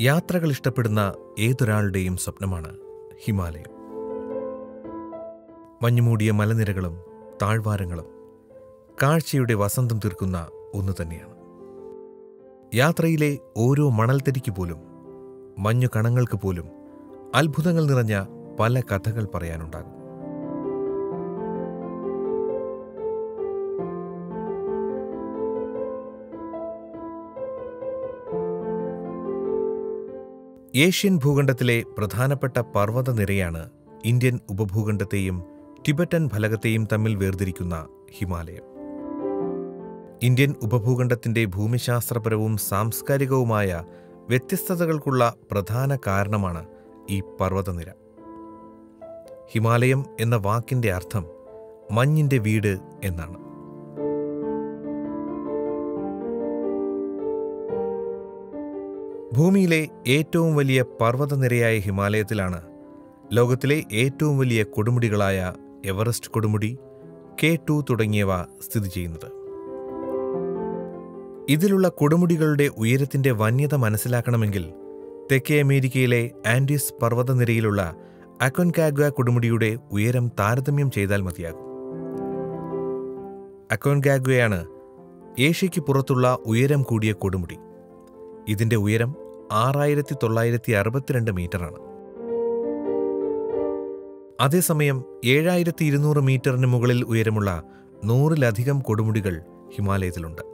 യാത്രകൾ ഇഷ്ടപ്പെടുന്ന ഏതൊരാളുടെയും സ്വപ്നമാണ് ഹിമാലയം മഞ്ഞുമൂടിയ മലനിരകളും താഴ്വാരങ്ങളും കാഴ്ചയുടെ വസന്തം തീർക്കുന്ന ഒന്ന് തന്നെയാണ് യാത്രയിലെ ഓരോ മണൽത്തരിക്ക് പോലും മഞ്ഞു കണങ്ങൾക്ക് പോലും അത്ഭുതങ്ങൾ നിറഞ്ഞ പല കഥകൾ പറയാനുണ്ടാകും ഏഷ്യൻ ഭൂഖണ്ഡത്തിലെ പ്രധാനപ്പെട്ട പർവ്വതനിരയാണ് ഇന്ത്യൻ ഉപഭൂഖണ്ഡത്തെയും ടിബറ്റൻ ഫലകത്തെയും തമ്മിൽ വേർതിരിക്കുന്ന ഹിമാലയം ഇന്ത്യൻ ഉപഭൂഖണ്ഡത്തിന്റെ ഭൂമിശാസ്ത്രപരവും സാംസ്കാരികവുമായ വ്യത്യസ്തതകൾക്കുള്ള പ്രധാന കാരണമാണ് ഈ പർവ്വതനിര ഹിമാലയം എന്ന വാക്കിന്റെ അർത്ഥം മഞ്ഞിന്റെ വീട് എന്നാണ് ഭൂമിയിലെ ഏറ്റവും വലിയ പർവ്വതനിരയായ ഹിമാലയത്തിലാണ് ലോകത്തിലെ ഏറ്റവും വലിയ കൊടുമുടികളായ എവറസ്റ്റ് കൊടുമുടി കെ ടു തുടങ്ങിയവ സ്ഥിതി ചെയ്യുന്നത് ഇതിലുള്ള കൊടുമുടികളുടെ ഉയരത്തിന്റെ വന്യത മനസ്സിലാക്കണമെങ്കിൽ തെക്കേ അമേരിക്കയിലെ ആൻഡീസ് പർവ്വതനിരയിലുള്ള അക്കോൻകാഗ്വ കൊടുമുടിയുടെ ഉയരം താരതമ്യം ചെയ്താൽ മതിയാകും അക്കോൻകാഗ്വയാണ് ഏഷ്യയ്ക്ക് പുറത്തുള്ള ഉയരം കൂടിയ കൊടുമുടി ഇതിന്റെ ഉയരം ആറായിരത്തി തൊള്ളായിരത്തി അറുപത്തിരണ്ട് മീറ്ററാണ് അതേസമയം ഏഴായിരത്തി ഇരുന്നൂറ് മീറ്ററിന് മുകളിൽ ഉയരമുള്ള നൂറിലധികം കൊടുമുടികൾ ഹിമാലയത്തിലുണ്ട്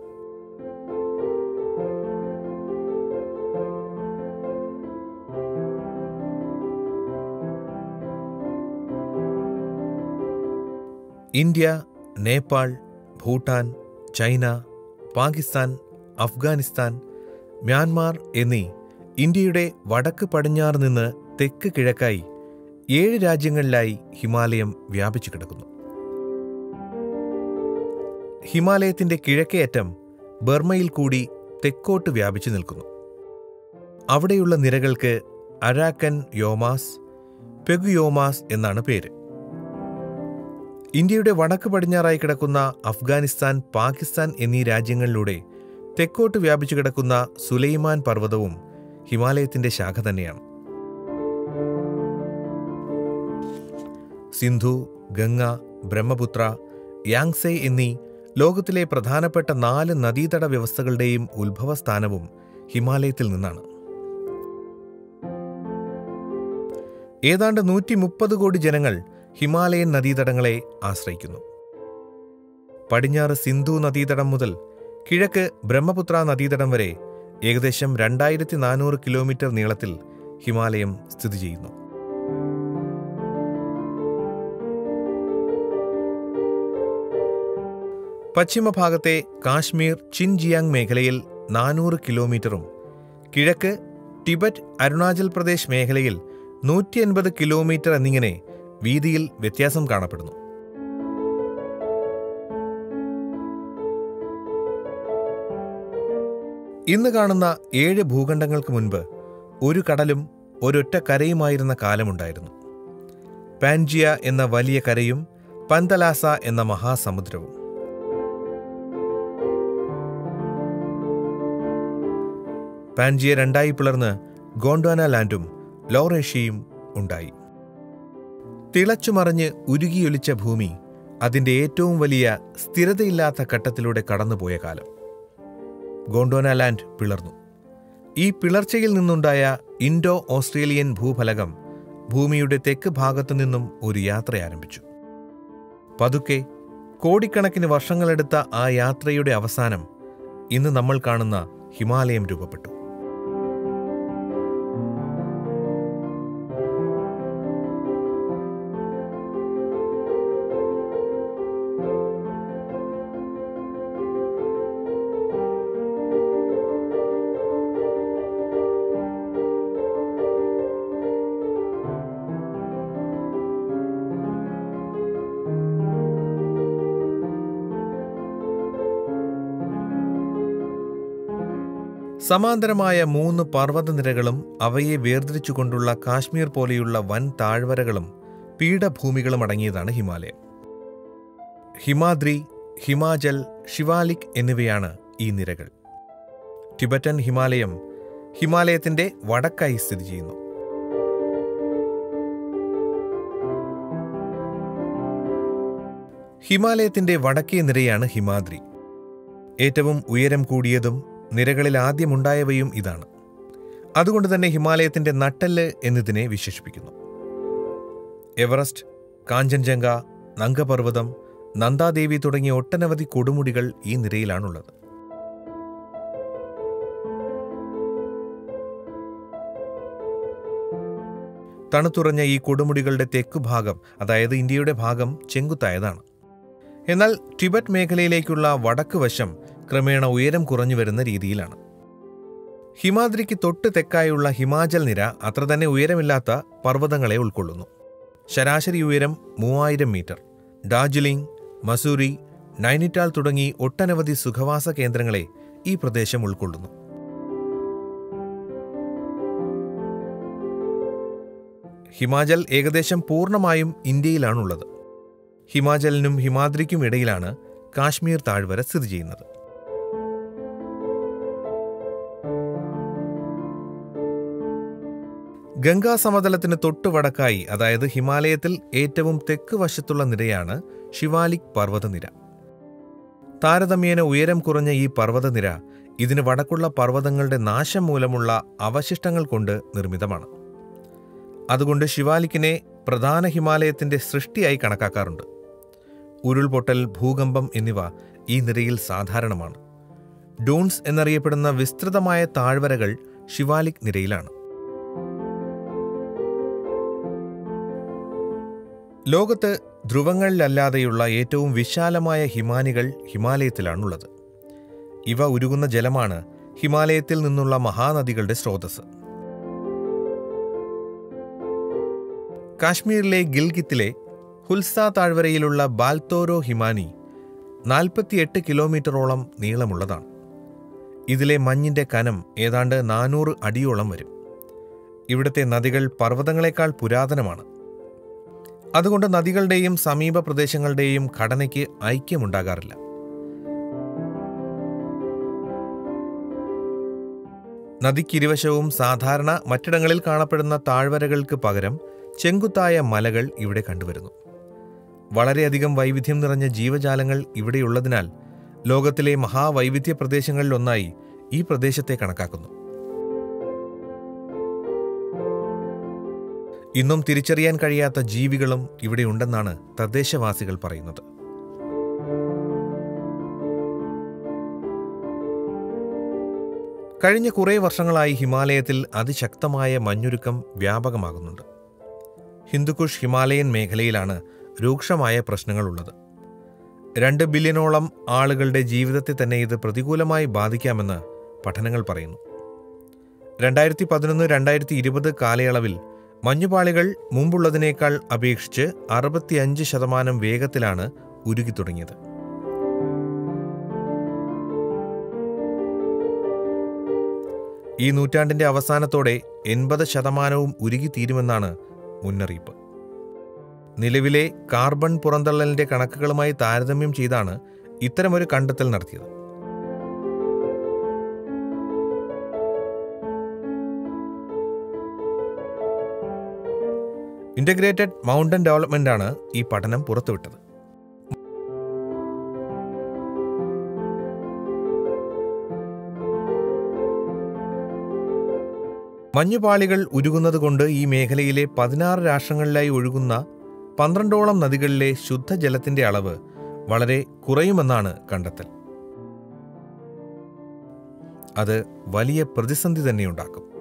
India Nepal Bhutan China Pakistan Afghanistan Myanmar എന്നീ ഇന്ത്യയുടെ വടക്ക് പടിഞ്ഞാറ് നിന്ന് തെക്ക് കിഴക്കായി ഏഴ് രാജ്യങ്ങളിലായി ഹിമാലയം വ്യാപിച്ചു കിടക്കുന്നു ഹിമാലയത്തിന്റെ കിഴക്കേ അറ്റം ബർമയിൽ കൂടി തെക്കോട്ട് വ്യാപിച്ചു നിൽക്കുന്നു അവിടെയുള്ള നിരകൾക്ക് അരാക്കൻ യോമാസ് പെഗുയോമാസ് എന്നാണ് പേര് ഇന്ത്യയുടെ വടക്ക് പടിഞ്ഞാറായി കിടക്കുന്ന അഫ്ഗാനിസ്ഥാൻ പാകിസ്ഥാൻ എന്നീ രാജ്യങ്ങളിലൂടെ തെക്കോട്ട് വ്യാപിച്ചു കിടക്കുന്ന സുലൈമാൻ പർവ്വതവും ഹിമാലയത്തിന്റെ ശാഖ തന്നെയാണ് സിന്ധു ഗംഗ ബ്രഹ്മപുത്ര യാങ്സെ എന്നീ ലോകത്തിലെ പ്രധാനപ്പെട്ട നാല് നദീതട വ്യവസ്ഥകളുടെയും ഉത്ഭവസ്ഥാനവും ഹിമാലയത്തിൽ നിന്നാണ് ഏതാണ്ട് നൂറ്റി മുപ്പത് കോടി ജനങ്ങൾ ഹിമാലയൻ നദീതടങ്ങളെ ആശ്രയിക്കുന്നു പടിഞ്ഞാറ് സിന്ധു നദീതടം മുതൽ കിഴക്ക് ബ്രഹ്മപുത്ര നദീതടം വരെ ഏകദേശം രണ്ടായിരത്തി നാനൂറ് കിലോമീറ്റർ നീളത്തിൽ ഹിമാലയം സ്ഥിതി ചെയ്യുന്നു പശ്ചിമഭാഗത്തെ കാശ്മീർ ചിൻജിയാങ് മേഖലയിൽ നാനൂറ് കിലോമീറ്ററും കിഴക്ക് ടിബറ്റ് അരുണാചൽ പ്രദേശ് മേഖലയിൽ നൂറ്റി അൻപത് കിലോമീറ്റർ എന്നിങ്ങനെ വീതിയിൽ വ്യത്യാസം കാണപ്പെടുന്നു ഇന്ന് കാണുന്ന ഏഴ് ഭൂഖണ്ഡങ്ങൾക്ക് മുൻപ് ഒരു കടലും ഒരൊറ്റ കരയുമായിരുന്ന കാലമുണ്ടായിരുന്നു പാൻജിയ എന്ന വലിയ കരയും പന്തലാസ എന്ന മഹാസമുദ്രവും പാൻജിയ രണ്ടായി പിളർന്ന് ഗോണ്ട്വാന ലാൻഡും ലോറേഷ്യയും ഉണ്ടായി തിളച്ചുമറിഞ്ഞ് ഉരുകിയൊലിച്ച ഭൂമി അതിന്റെ ഏറ്റവും വലിയ സ്ഥിരതയില്ലാത്ത ഘട്ടത്തിലൂടെ കടന്നുപോയ കാലം ഗോണ്ടോന ലാൻഡ് പിളർന്നു ഈ പിളർച്ചയിൽ നിന്നുണ്ടായ ഇൻഡോ ഓസ്ട്രേലിയൻ ഭൂഫലകം ഭൂമിയുടെ തെക്ക് ഭാഗത്തു നിന്നും ഒരു യാത്ര ആരംഭിച്ചു പതുക്കെ കോടിക്കണക്കിന് വർഷങ്ങളെടുത്ത ആ യാത്രയുടെ അവസാനം ഇന്ന് നമ്മൾ കാണുന്ന ഹിമാലയം രൂപപ്പെട്ടു സമാന്തരമായ മൂന്ന് പർവ്വതനിരകളും അവയെ വേർതിരിച്ചുകൊണ്ടുള്ള കാശ്മീർ പോലെയുള്ള വൻ താഴ്വരകളും പീഠഭൂമികളും അടങ്ങിയതാണ് ഹിമാലയം ഹിമാദ്രി ഹിമാചൽ ഷിവാലിക് എന്നിവയാണ് ഈ നിരകൾ ടിബറ്റൻ ഹിമാലയം ഹിമാലയത്തിന്റെ വടക്കായി സ്ഥിതി ചെയ്യുന്നു ഹിമാലയത്തിന്റെ വടക്കേ നിരയാണ് ഹിമാദ്രി ഏറ്റവും ഉയരം കൂടിയതും നിരകളിൽ ആദ്യമുണ്ടായവയും ഇതാണ് അതുകൊണ്ട് തന്നെ ഹിമാലയത്തിന്റെ നട്ടെല്ല് എന്നിതിനെ വിശേഷിപ്പിക്കുന്നു എവറസ്റ്റ് കാഞ്ചൻജംഗ നങ്കപർവ്വതം നന്ദാദേവി തുടങ്ങിയ ഒട്ടനവധി കൊടുമുടികൾ ഈ നിരയിലാണുള്ളത് തണുത്തുറഞ്ഞ ഈ കൊടുമുടികളുടെ തെക്കുഭാഗം അതായത് ഇന്ത്യയുടെ ഭാഗം ചെങ്കുത്തായതാണ് എന്നാൽ ടിബറ്റ് മേഖലയിലേക്കുള്ള വടക്ക് വശം ക്രമേണ ഉയരം കുറഞ്ഞു വരുന്ന രീതിയിലാണ് ഹിമാദ്രിക്ക് തൊട്ട് തെക്കായുള്ള ഹിമാചൽ നിര അത്ര തന്നെ ഉയരമില്ലാത്ത പർവ്വതങ്ങളെ ഉൾക്കൊള്ളുന്നു ശരാശരി ഉയരം മൂവായിരം മീറ്റർ ഡാർജിലിംഗ് മസൂറി നൈനിറ്റാൾ തുടങ്ങി ഒട്ടനവധി സുഖവാസ കേന്ദ്രങ്ങളെ ഈ പ്രദേശം ഉൾക്കൊള്ളുന്നു ഹിമാചൽ ഏകദേശം പൂർണ്ണമായും ഇന്ത്യയിലാണുള്ളത് ഹിമാചലിനും ഹിമാദ്രിക്കും ഇടയിലാണ് കാശ്മീർ താഴ്വര സ്ഥിതി ചെയ്യുന്നത് ഗംഗാ സമതലത്തിന് തൊട്ടു വടക്കായി അതായത് ഹിമാലയത്തിൽ ഏറ്റവും തെക്ക് വശത്തുള്ള നിരയാണ് ശിവാലിക് പർവ്വതനിര താരതമ്യേന ഉയരം കുറഞ്ഞ ഈ പർവ്വതനിര ഇതിന് വടക്കുള്ള പർവ്വതങ്ങളുടെ നാശം മൂലമുള്ള അവശിഷ്ടങ്ങൾ കൊണ്ട് നിർമ്മിതമാണ് അതുകൊണ്ട് ശിവാലിക്കിനെ പ്രധാന ഹിമാലയത്തിന്റെ സൃഷ്ടിയായി കണക്കാക്കാറുണ്ട് ഉരുൾപൊട്ടൽ ഭൂകമ്പം എന്നിവ ഈ നിരയിൽ സാധാരണമാണ് ഡൂൺസ് എന്നറിയപ്പെടുന്ന വിസ്തൃതമായ താഴ്വരകൾ ശിവാലിക് നിരയിലാണ് ലോകത്ത് ധ്രുവങ്ങളിലല്ലാതെയുള്ള ഏറ്റവും വിശാലമായ ഹിമാനികൾ ഹിമാലയത്തിലാണുള്ളത് ഇവ ഉരുകുന്ന ജലമാണ് ഹിമാലയത്തിൽ നിന്നുള്ള മഹാനദികളുടെ സ്രോതസ് കാശ്മീരിലെ ഗിൽഗിത്തിലെ ഹുൽസ താഴ്വരയിലുള്ള ബാൽത്തോരോ ഹിമാനി നാൽപ്പത്തിയെട്ട് കിലോമീറ്ററോളം നീളമുള്ളതാണ് ഇതിലെ മഞ്ഞിന്റെ കനം ഏതാണ്ട് നാനൂറ് അടിയോളം വരും ഇവിടുത്തെ നദികൾ പർവ്വതങ്ങളെക്കാൾ പുരാതനമാണ് അതുകൊണ്ട് നദികളുടെയും സമീപ പ്രദേശങ്ങളുടെയും ഘടനയ്ക്ക് ഐക്യമുണ്ടാകാറില്ല നദിക്കിരുവശവും സാധാരണ മറ്റിടങ്ങളിൽ കാണപ്പെടുന്ന താഴ്വരകൾക്ക് പകരം ചെങ്കുത്തായ മലകൾ ഇവിടെ കണ്ടുവരുന്നു വളരെയധികം വൈവിധ്യം നിറഞ്ഞ ജീവജാലങ്ങൾ ഇവിടെയുള്ളതിനാൽ ലോകത്തിലെ മഹാവൈവിധ്യ പ്രദേശങ്ങളിലൊന്നായി ഈ പ്രദേശത്തെ കണക്കാക്കുന്നു ഇന്നും തിരിച്ചറിയാൻ കഴിയാത്ത ജീവികളും ഇവിടെയുണ്ടെന്നാണ് തദ്ദേശവാസികൾ പറയുന്നത് കഴിഞ്ഞ കുറേ വർഷങ്ങളായി ഹിമാലയത്തിൽ അതിശക്തമായ മഞ്ഞുരുക്കം വ്യാപകമാകുന്നുണ്ട് ഹിന്ദുക്കുഷ് ഹിമാലയൻ മേഖലയിലാണ് രൂക്ഷമായ പ്രശ്നങ്ങളുള്ളത് രണ്ട് ബില്യണോളം ആളുകളുടെ ജീവിതത്തെ തന്നെ ഇത് പ്രതികൂലമായി ബാധിക്കാമെന്ന് പഠനങ്ങൾ പറയുന്നു രണ്ടായിരത്തി പതിനൊന്ന് രണ്ടായിരത്തി ഇരുപത് കാലയളവിൽ മഞ്ഞുപാളികൾ മുമ്പുള്ളതിനേക്കാൾ അപേക്ഷിച്ച് അറുപത്തിയഞ്ച് ശതമാനം വേഗത്തിലാണ് ഉരുകി തുടങ്ങിയത് ഈ നൂറ്റാണ്ടിന്റെ അവസാനത്തോടെ എൺപത് ശതമാനവും ഉരുകിത്തീരുമെന്നാണ് മുന്നറിയിപ്പ് നിലവിലെ കാർബൺ പുറന്തള്ളലിന്റെ കണക്കുകളുമായി താരതമ്യം ചെയ്താണ് ഇത്തരമൊരു കണ്ടെത്തൽ നടത്തിയത് ഇന്റഗ്രേറ്റഡ് മൗണ്ടൻ ഡെവലപ്മെന്റാണ് ഈ പഠനം പുറത്തുവിട്ടത് മഞ്ഞുപാളികൾ ഉരുകുന്നതുകൊണ്ട് ഈ മേഖലയിലെ പതിനാറ് രാഷ്ട്രങ്ങളിലായി ഒഴുകുന്ന പന്ത്രണ്ടോളം നദികളിലെ ശുദ്ധജലത്തിന്റെ അളവ് വളരെ കുറയുമെന്നാണ് കണ്ടെത്തൽ അത് വലിയ പ്രതിസന്ധി തന്നെയുണ്ടാക്കും